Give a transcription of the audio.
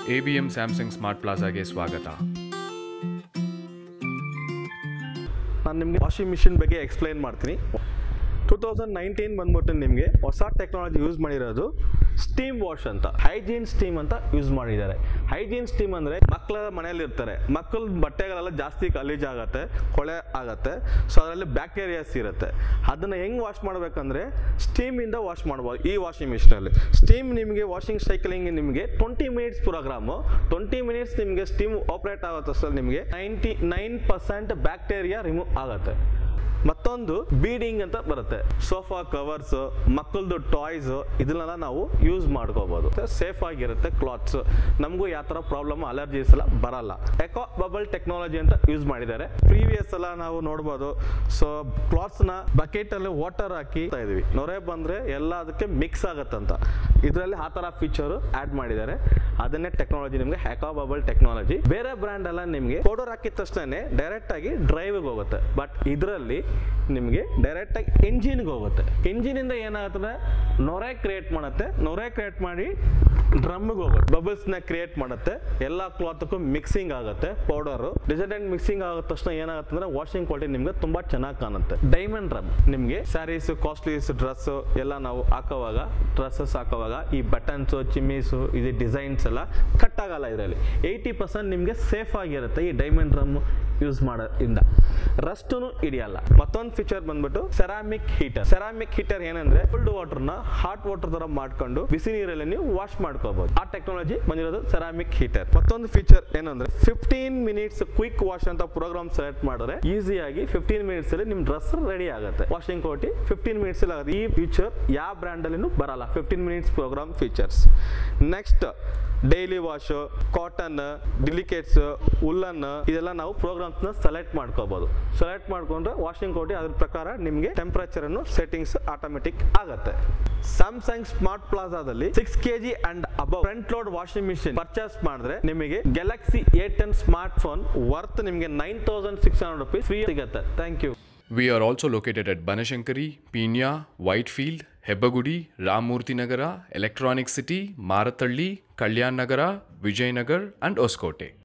A B M Samsung Smart ಪ್ಲಾಜಾಗೆ ಸ್ವಾಗತ ನಾನು ನಿಮಗೆ ವಾಷಿಂಗ್ ಮಿಷಿನ್ ಬಗ್ಗೆ ಎಕ್ಸ್ಪ್ಲೈನ್ ಮಾಡ್ತೀನಿ ಟೂ ತೌಸಂಡ್ ನೈನ್ಟೀನ್ ಬಂದ್ಬಿಟ್ಟು ನಿಮಗೆ ಹೊಸ ಟೆಕ್ನಾಲಜಿ ಯೂಸ್ ಮಾಡಿರೋದು ಸ್ಟೀಮ್ ವಾಶ್ ಅಂತ ಹೈಜೀನ್ ಸ್ಟೀಮ್ ಅಂತ ಯೂಸ್ ಮಾಡಿದ್ದಾರೆ ಹೈಜೀನ್ ಸ್ಟೀಮ್ ಅಂದರೆ ಮಕ್ಕಳ ಮನೆಯಲ್ಲಿ ಇರ್ತಾರೆ ಮಕ್ಕಳ ಬಟ್ಟೆಗಳೆಲ್ಲ ಜಾಸ್ತಿ ಗಲೀಜಾಗತ್ತೆ ಕೊಳೆ ಆಗತ್ತೆ ಸೊ ಅದರಲ್ಲಿ ಬ್ಯಾಕ್ಟೀರಿಯಾಸ್ ಇರುತ್ತೆ ಅದನ್ನು ಹೆಂಗೆ ವಾಶ್ ಮಾಡಬೇಕಂದ್ರೆ ಸ್ಟೀಮಿಂದ ವಾಶ್ ಮಾಡ್ಬೋದು ಈ ವಾಷಿಂಗ್ ಮಿಷಿನಲ್ಲಿ ಸ್ಟೀಮ್ ನಿಮಗೆ ವಾಷಿಂಗ್ ಸೈಕ್ಲಿಂಗ್ ನಿಮಗೆ twenty minutes programme twenty minutes ನಿಮಗೆ ಸ್ಟೀಮ್ ಆಪ್ರೇಟ್ ಆಗೋ ತಕ್ಷಣ ನಿಮಗೆ ninety nine percent bacteria remove ಆಗುತ್ತೆ ಮತ್ತೊಂದು ಬೀಡಿಂಗ್ ಅಂತ ಬರುತ್ತೆ ಸೋಫಾ ಕವರ್ಸ್ ಮಕ್ಕಳದು ಟಾಯ್ಸ್ ಇದನ್ನೆಲ್ಲ ನಾವು ಯೂಸ್ ಮಾಡ್ಕೋಬಹುದು ಸೇಫ್ ಆಗಿರುತ್ತೆ ಕ್ಲಾತ್ಸ್ ನಮಗೂ ಯಾವ ಥರ ಪ್ರಾಬ್ಲಮ್ ಅಲರ್ಜೀಸ್ ಎಲ್ಲ ಬರಲ್ಲ ಎಕೋ ಬಬಲ್ ಟೆಕ್ನಾಲಜಿ ಅಂತ ಯೂಸ್ ಮಾಡಿದ್ದಾರೆ ಪ್ರೀವಿಯಸ್ ಎಲ್ಲ ನಾವು ನೋಡ್ಬೋದು ಸೊ ಕ್ಲಾತ್ಸ್ನ ಬಕೆಟ್ ಅಲ್ಲಿ ವಾಟರ್ ಹಾಕಿ ಇಡ್ತಾ ಇದೀವಿ ನೊರೆ ಬಂದ್ರೆ ಎಲ್ಲ ಅದಕ್ಕೆ ಮಿಕ್ಸ್ ಆಗುತ್ತಂತ ಇದರಲ್ಲಿ ಆ ಥರ ಫೀಚರ್ ಆಡ್ ಮಾಡಿದ್ದಾರೆ ಅದನ್ನೇ ಟೆಕ್ನಾಲಜಿ ನಿಮಗೆ ಹ್ಯಾಕಾ ಬಬಲ್ ಟೆಕ್ನಾಲಜಿ ಬೇರೆ ಬ್ರ್ಯಾಂಡ್ ಎಲ್ಲ ನಿಮಗೆ ಪೌಡರ್ ಹಾಕಿದ ತಕ್ಷಣ ಡೈರೆಕ್ಟ್ ಆಗಿ ಡ್ರೈವ್ಗೆ ಹೋಗುತ್ತೆ ಬಟ್ ಇದರಲ್ಲಿ ನಿಮಗೆ ಡೈರೆಕ್ಟ್ ಆಗಿ ಎಂಜಿನ್ಗೆ ಹೋಗುತ್ತೆ ಎಂಜಿನಿಂದ ಏನಾಗುತ್ತೆ ನೊರೆ ಕ್ರಿಯೇಟ್ ಮಾಡುತ್ತೆ ನೊರೆ ಕ್ರಿಯೇಟ್ ಮಾಡಿ ಡ್ರಮ್ಗೆ ಹೋಗುತ್ತೆ ಬಬಲ್ಸ್ ನ ಕ್ರಿಯೇಟ್ ಮಾಡುತ್ತೆ ಎಲ್ಲ ಕ್ಲಾತ್ಗೂ ಮಿಕ್ಸಿಂಗ್ ಆಗುತ್ತೆ ಪೌಡರ್ ಡಿಸೈಡೆಂಟ್ ಮಿಕ್ಸಿಂಗ್ ಆಗೋ ತಕ್ಷಣ ಏನಾಗುತ್ತೆ ಅಂದ್ರೆ ವಾಷಿಂಗ್ ಕ್ವಾಲಿಟಿ ನಿಮ್ಗೆ ತುಂಬಾ ಚೆನ್ನಾಗಿ ಕಾಣುತ್ತೆ ಡೈಮಂಡ್ ಡ್ರಮ್ ನಿಮ್ಗೆ ಸ್ಯಾರೀಸ್ ಕಾಸ್ಟ್ಲೀಸ್ ಡ್ರೆಸ್ ಎಲ್ಲ ನಾವು ಹಾಕೋವಾಗ ಡ್ರೆಸ್ಸಸ್ ಹಾಕೋವಾಗ ಈ ಬಟನ್ಸ್ ಚಿಮ್ಮೀಸ್ ಇದು ಡಿಸೈನ್ಸ್ ಎಲ್ಲ ಕಟ್ ಆಗಲ್ಲ ಇದರಲ್ಲಿ ಏಯ್ಟಿ ಪರ್ಸೆಂಟ್ ನಿಮ್ಗೆ ಸೇಫ್ ಆಗಿರುತ್ತೆ ಈ ಡೈಮಂಡ್ ಡ್ರಮ್ ಯೂಸ್ ಮಾಡೋದ್ರಿಂದ ರಸ್ಟುನು ಹಿಡಿಯಲ್ಲ ಮತ್ತೊಂದು ಫೀಚರ್ ಬಂದ್ಬಿಟ್ಟು ಸೆರಾಮಿಕ್ ಹೀಟರ್ ಸೆರಾಮಿಕ್ ಹೀಟರ್ ಏನಂದ್ರೆ ಕೋಲ್ಡ್ ವಾಟರ್ನ ಹಾಟ್ ವಾಟರ್ ತರ ಮಾಡ್ಕೊಂಡು ಬಿಸಿ ನೀರಲ್ಲಿ ನೀವು ವಾಶ್ ಮಾಡ್ಕೋಬಹುದು ಆ ಟೆಕ್ನಾಲಜಿ ಬಂದಿರೋದು ಸೆರಾಮಿಕ್ ಹೀಟರ್ ಮತ್ತೊಂದು ಫೀಚರ್ ಏನಂದ್ರೆ ಫಿಫ್ಟೀನ್ ಮಿನಿಟ್ಸ್ ಕ್ವಿಕ್ ವಾಶ್ ಅಂತ ಪ್ರೋಗ್ರಾಮ್ ಸೆಲೆಕ್ಟ್ ಮಾಡಿದ್ರೆ ಈಸಿಯಾಗಿ ಫಿಫ್ಟೀನ್ ಮಿನಿಟ್ಸ್ ಅಲ್ಲಿ ನಿಮ್ ಡ್ರೆಸ್ ರೆಡಿ ಆಗುತ್ತೆ ವಾಷಿಂಗ್ ಕೋಟಿ ಫಿಫ್ಟೀನ್ ಮಿನಿಟ್ಸ್ ಅಲ್ಲಿ ಆಗುತ್ತೆ ಈ ಫೀಚರ್ ಯಾವ ಬ್ರ್ಯಾಂಡ್ ಅಲ್ಲಿ ಬರಲ್ಲ fifteen minutes programme features next daily wash cotton delicates ಉಲ್ಲನ್ ಇದೆಲ್ಲ ನಾವು ಪ್ರೋಗ್ರಾಮ್ಸ್ ನ ಸೆಲೆಕ್ಟ್ ಮಾಡ್ಕೋಬಹುದು ಸೆಲೆಕ್ಟ್ ಮಾಡ್ಕೊಂಡ್ರೆ ವಾಷಿಂಗ್ ಕೋಟಿ ಅದ್ರ ಪ್ರಕಾರ ನಿಮಗೆ ಟೆಂಪರೇಚರ್ ಅನ್ನು ಸೆಟ್ಟಿಂಗ್ಸ್ ಆಟೋಮೆಟಿಕ್ ಆಗುತ್ತೆ ಸ್ಯಾಮ್ಸಂಗ್ ಸ್ಮಾರ್ಟ್ ಪ್ಲಾಜಾದಲ್ಲಿ six K G and above front load washing machine purchase ಮಾಡಿದ್ರೆ ನಿಮಗೆ Galaxy A ten smartphone worth ನಿಮಗೆ nine thousand six hundred rupees free ಸಿಗುತ್ತೆ thank you we are also located at Banashankari Peenya Whitefield Hebbagodi Ramamurthy Nagar Electronic City Marathahalli Kalyan Nagar Vijayanagar and Hosakote